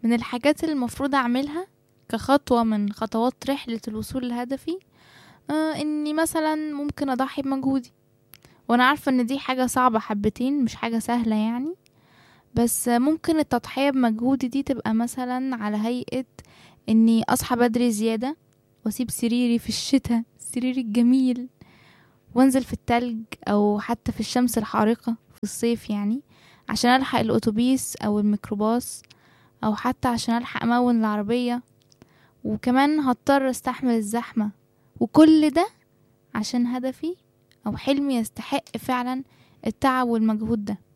من الحاجات اللي المفروض اعملها كخطوة من خطوات رحلة الوصول لهدفي آه اني مثلا ممكن اضحي بمجهودي وانا عارفة ان دي حاجة صعبة حبتين مش حاجة سهلة يعني بس ممكن التضحية بمجهودي دي تبقى مثلا على هيئة اني اصحى بدري زيادة واسيب سريري في الشتاء سريري الجميل وانزل في التلج او حتى في الشمس الحارقة في الصيف يعني عشان الحق الاتوبيس او الميكروباص او حتى عشان الحق امون العربية وكمان هضطر استحمل الزحمة وكل ده عشان هدفي او حلمي يستحق فعلا التعب والمجهود ده